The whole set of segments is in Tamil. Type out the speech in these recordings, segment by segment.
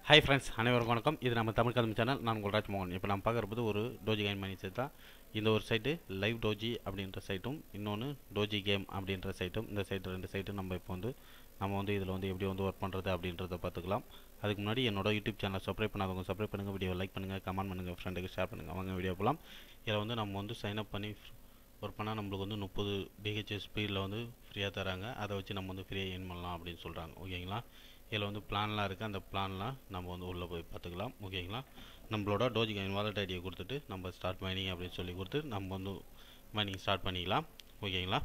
ஹாய் ஃப்ரெண்ட்ஸ் அனைவருக்கும் வணக்கம் இது நம்ம தமிழ் கதம் சேனல் நான் உங்கள் ராஜ்மோகன் இப்போ நம்ம பார்க்குறது ஒரு டோஜி கேம் மணி சைட் தான் இந்த ஒரு சைட்டு லைவ் டோஜி அப்படின்ற சைட்டும் இன்னொன்று டோஜி கேம் அப்படின்ற சைட்டும் இந்த சைட்டு ரெண்டு சைட்டும் நம்ம இப்போ வந்து நம்ம வந்து இதில் வந்து எப்படி வந்து ஒர்க் பண்ணுறது அப்படின்றத பார்த்துக்கலாம் அதுக்கு முன்னாடி என்னோட யூடியூப் சேனலை சப்ஸ்கிரைப் பண்ணாதவங்க சப்ஸ்கிரைப் பண்ணுங்கள் வீடியோ லைக் பண்ணுங்கள் கமெண்ட் பண்ணுங்கள் ஃப்ரெண்டுக்கு ஷேர் பண்ணுங்கள் வாங்க வீடியோ போகலாம் இதில் வந்து நம்ம வந்து சைன் அப் பண்ணி ஒர்க் பண்ணால் நம்மளுக்கு வந்து முப்பது டிஹெச்எஸ் ஸ்பீடில் வந்து ஃப்ரீயாக தராங்க அதை வச்சு நம்ம வந்து ஃப்ரீயாக ஏர்ன் பண்ணலாம் அப்படின்னு சொல்கிறாங்க ஓகேங்களா இதில் வந்து பிளான்லாம் இருக்குது அந்த பிளான்லாம் நம்ம வந்து உள்ளே போய் பார்த்துக்கலாம் ஓகேங்களா நம்மளோட டோஜி கைன் வாலெட் ஐடியை கொடுத்துட்டு நம்ம ஸ்டார்ட் மைனிங் அப்படின்னு சொல்லி கொடுத்து நம்ம வந்து மைனிங் ஸ்டார்ட் பண்ணிக்கலாம் ஓகேங்களா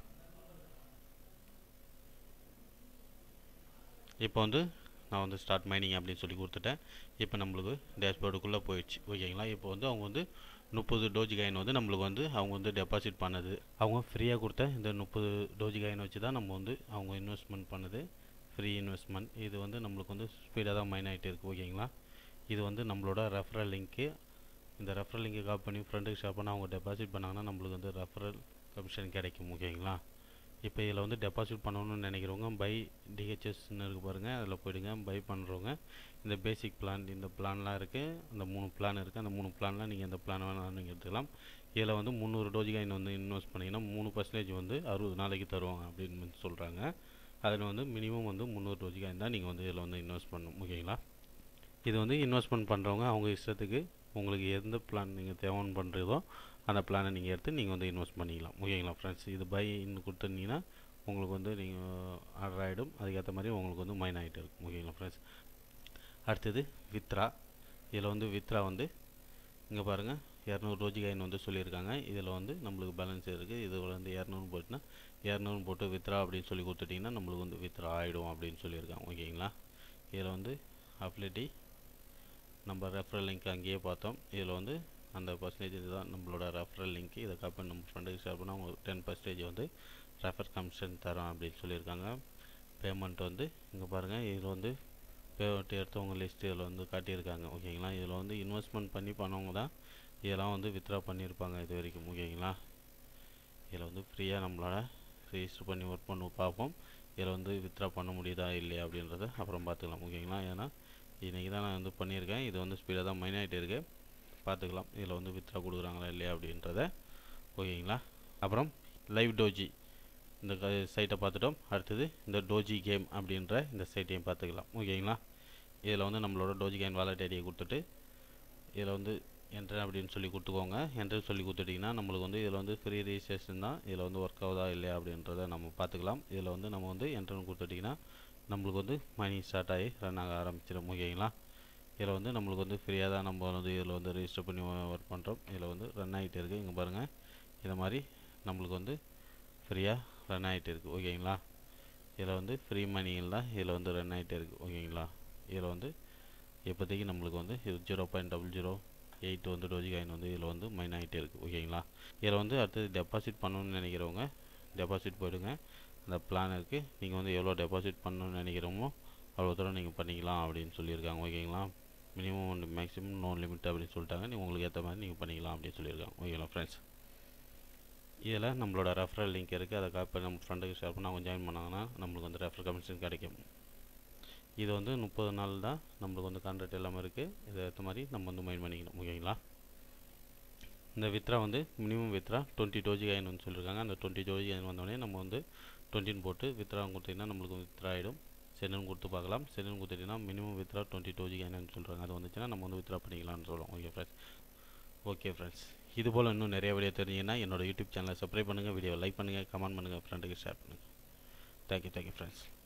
இப்போ வந்து நான் வந்து ஸ்டார்ட் மைனிங் அப்படின்னு சொல்லி கொடுத்துட்டேன் இப்போ நம்மளுக்கு டேஷ்போர்டுக்குள்ளே போயிடுச்சு ஓகேங்களா இப்போ வந்து அவங்க வந்து முப்பது டோஜி காயின் வந்து நம்மளுக்கு வந்து அவங்க வந்து டெபாசிட் பண்ணது அவங்க ஃப்ரீயாக கொடுத்த இந்த முப்பது டோஜி காயின் வச்சு தான் நம்ம வந்து அவங்க இன்வெஸ்ட்மெண்ட் பண்ணது ஃப்ரீ இன்வெஸ்ட்மெண்ட் இது வந்து நம்மளுக்கு வந்து ஸ்பீடாக தான் மைன் ஆகிட்டு இருக்குது ஓகேங்களா இது வந்து நம்மளோட ரெஃபரல் லிங்க்கு இந்த ரெஃபரல் லிங்க்கை காப்பி பண்ணி ஃப்ரெண்டுக்கு ஷேர் பண்ணால் அவங்க டெபாசிட் பண்ணாங்கன்னா நம்மளுக்கு வந்து ரெஃபரல் கமிஷன் கிடைக்கும் ஓகேங்களா இப்போ இதில் வந்து டெபாசிட் பண்ணணும்னு நினைக்கிறவங்க பை டிஹெச்எஸ்ன்னு இருக்குது பாருங்கள் அதில் போயிடுங்க பை பண்ணுறவங்க இந்த பேசிக் பிளான் இந்த பிளான்லாம் இருக்குது அந்த மூணு பிளான் இருக்குது அந்த மூணு பிளான்லாம் நீங்கள் எந்த பிளான் வேணாலும் நீங்கள் எடுத்துக்கலாம் இதில் வந்து முந்நூறு டோஜி காயின் வந்து இன்வெஸ்ட் பண்ணிங்கன்னா மூணு பர்சன்டேஜ் வந்து அறுபது நாளைக்கு தருவாங்க அப்படின்னு வந்து சொல்கிறாங்க அதில் வந்து மினிமம் வந்து முந்நூறு டோஜி காயின் தான் நீங்கள் வந்து இதில் வந்து இன்வெஸ்ட் பண்ணணும் ஓகேங்களா இது வந்து இன்வெஸ்ட்மெண்ட் பண்ணுறவங்க அவங்க இஷ்டத்துக்கு உங்களுக்கு எந்த பிளான் நீங்கள் தேவைன்னு பண்ணுறதோ அந்த பிளானை நீங்கள் எடுத்து நீங்கள் வந்து இன்வெஸ்ட் பண்ணிக்கலாம் ஓகேங்களா ஃப்ரெண்ட்ஸ் இது பை இன்னும் கொடுத்துருந்தீங்கன்னா உங்களுக்கு வந்து நீங்கள் ஆர்டர் ஆகிடும் அதுக்கேற்ற மாதிரி உங்களுக்கு வந்து மைன் ஆகிட்டு இருக்கும் ஓகேங்களா ஃப்ரெண்ட்ஸ் அடுத்தது வித்ரா இதில் வந்து வித்ரா வந்து இங்கே பாருங்கள் இரநூறு ரோஜி காயின் வந்து சொல்லியிருக்காங்க இதில் வந்து நம்மளுக்கு பேலன்ஸ் இருக்குது இதில் வந்து இரநூறு போட்டுனா இரநூறு போட்டு வித்ரா அப்படின்னு சொல்லி கொடுத்துட்டிங்கன்னா நம்மளுக்கு வந்து வித்ரா ஆகிடும் அப்படின்னு சொல்லியிருக்காங்க ஓகேங்களா இதில் வந்து அப்லிட்டி நம்ம ரெஃபரல் லிங்க் அங்கேயே பார்த்தோம் இதில் வந்து அந்த பர்சன்டேஜ் இதுதான் நம்மளோட ரெஃபரல் லிங்க் இதை காப்பி நம்ம ஃப்ரெண்டுக்கு ஷேர் பண்ணால் அவங்க டென் பர்சன்டேஜ் வந்து ரெஃபர் கமிஷன் தரோம் அப்படின்னு சொல்லியிருக்காங்க பேமெண்ட் வந்து இங்கே பாருங்கள் இதில் வந்து பேமெண்ட் எடுத்தவங்க லிஸ்ட் இதில் வந்து காட்டியிருக்காங்க ஓகேங்களா இதில் வந்து இன்வெஸ்ட்மெண்ட் பண்ணி பண்ணவங்க தான் இதெல்லாம் வந்து வித்ரா பண்ணியிருப்பாங்க இது வரைக்கும் ஓகேங்களா இதில் வந்து ஃப்ரீயாக நம்மளால் ரிஜிஸ்டர் பண்ணி ஒர்க் பண்ண பார்ப்போம் இதில் வந்து வித்ரா பண்ண முடியுதா இல்லையா அப்படின்றத அப்புறம் பார்த்துக்கலாம் ஓகேங்களா ஏன்னா இன்றைக்கி தான் நான் வந்து பண்ணியிருக்கேன் இது வந்து ஸ்பீடாக தான் மைன் ஆகிட்டு இருக்கு பார்த்துக்கலாம் இதில் வந்து வித்ரா கொடுக்குறாங்களா இல்லையா அப்படின்றத ஓகேங்களா அப்புறம் லைவ் டோஜி இந்த சைட்டை பார்த்துட்டோம் அடுத்தது இந்த டோஜி கேம் அப்படின்ற இந்த சைட்டையும் பார்த்துக்கலாம் ஓகேங்களா இதில் வந்து நம்மளோட டோஜி கேம் வாலெட் ஐடியை கொடுத்துட்டு இதில் வந்து என்ட்ரு அப்படின்னு சொல்லி கொடுத்துக்கோங்க என்ட்ரு சொல்லி கொடுத்துட்டிங்கன்னா நம்மளுக்கு வந்து இதில் வந்து ஃப்ரீ ரிஜிஸ்ட்ரேஷன் தான் இதில் வந்து ஒர்க் ஆகுதா இல்லையா அப்படின்றத நம்ம பார்த்துக்கலாம் இதில் வந்து நம்ம வந்து என்ட்ருன்னு கொடுத்துட்டிங்கன்னா நம்மளுக்கு வந்து மணி ஸ்டார்ட் ஆகி ரன் ஆக ஆரம்பிச்சிடும் ஓகேங்களா இதில் வந்து நம்மளுக்கு வந்து ஃப்ரீயாக தான் நம்ம வந்து இதில் வந்து ரிஜிஸ்டர் பண்ணி ஒர்க் பண்ணுறோம் இதில் வந்து ரன் ஆகிட்டு இருக்குது இங்கே பாருங்கள் இந்த மாதிரி நம்மளுக்கு வந்து ஃப்ரீயாக ரன் ஆகிட்டு இருக்குது ஓகேங்களா இதில் வந்து ஃப்ரீ மணியில் தான் இதில் வந்து ரன் ஆகிட்டே இருக்குது ஓகேங்களா இதில் வந்து இப்போதைக்கு நம்மளுக்கு வந்து இது zero point double zero eight வந்து டோஜி காயின் வந்து இதில் வந்து மைன் ஆகிட்டே இருக்குது ஓகேங்களா இதில் வந்து அடுத்தது டெபாசிட் பண்ணணும்னு நினைக்கிறவங்க டெபாசிட் போயிடுங்க அந்த பிளான் இருக்குது நீங்கள் வந்து எவ்வளோ டெபாசிட் பண்ணணும்னு நினைக்கிறோமோ அவ்வளோ தூரம் நீங்கள் பண்ணிக்கலாம் அப்படின்னு சொல்லியிருக்காங்க ஓகேங்களா மினிமம் ஒன்று மேக்ஸிமம் நோ லிமிட் அப்படின்னு சொல்லிட்டாங்க நீங்கள் உங்களுக்கு ஏற்ற மாதிரி நீங்கள் பண்ணிக்கலாம் அப்படின்னு சொல்லியிருக்காங்க ஓகேங்களா ஃப்ரெண்ட்ஸ் இதில் நம்மளோட ரெஃபரல் லிங்க் இருக்குது அதை காப்பி நம்ம ஃப்ரெண்டுக்கு ஷேர் பண்ணி அவங்க ஜாயின் பண்ணாங்கன்னா நம்மளுக்கு வந்து ரெஃபரல் கமிஷன் கிடைக்கும் இது வந்து முப்பது நாள் தான் நம்மளுக்கு வந்து கான்ட்ராக்ட் எல்லாமே இருக்குது இதை ஏற்ற மாதிரி நம்ம வந்து மைண்ட் பண்ணிக்கணும் ஓகேங்களா இந்த வித்ரா வந்து minimum withdraw twenty Dogecoin வந்து சொல்லியிருக்காங்க அந்த டுவெண்ட்டி டோஜி காயின் வந்தோடனே நம்ம வந்து டுவெண்ட்டின்னு போட்டு வித்ரா கொடுத்தீங்கன்னா நம்மளுக்கு வித்ரா ஆகிடும் சென்னுன்னு கொடுத்து பார்க்கலாம் சென்னுன்னு கொடுத்துட்டிங்கன்னா மினிமம் வித்ரா டுவெண்ட்டி டோஜி காயின்னு சொல்கிறாங்க அது வந்துச்சுன்னா நம்ம வந்து வித்ரா பண்ணிக்கலாம்னு சொல்லுவோம் ஓகே ஃப்ரெண்ட்ஸ் ஓகே ஃப்ரெண்ட்ஸ் இது போல் இன்னும் நிறைய வீடியோ தெரிஞ்சிங்கன்னா என்னோட யூடியூப் சேனலை சப்ஸ்கிரைப் பண்ணுங்கள் வீடியோ லைக் பண்ணுங்கள் கமெண்ட் பண்ணுங்கள் ஃப்ரெண்டுக்கு ஷேர் பண்ணுங்கள் தேங்க்யூ தேங்க்யூ ஃப்ரெண்ட்ஸ்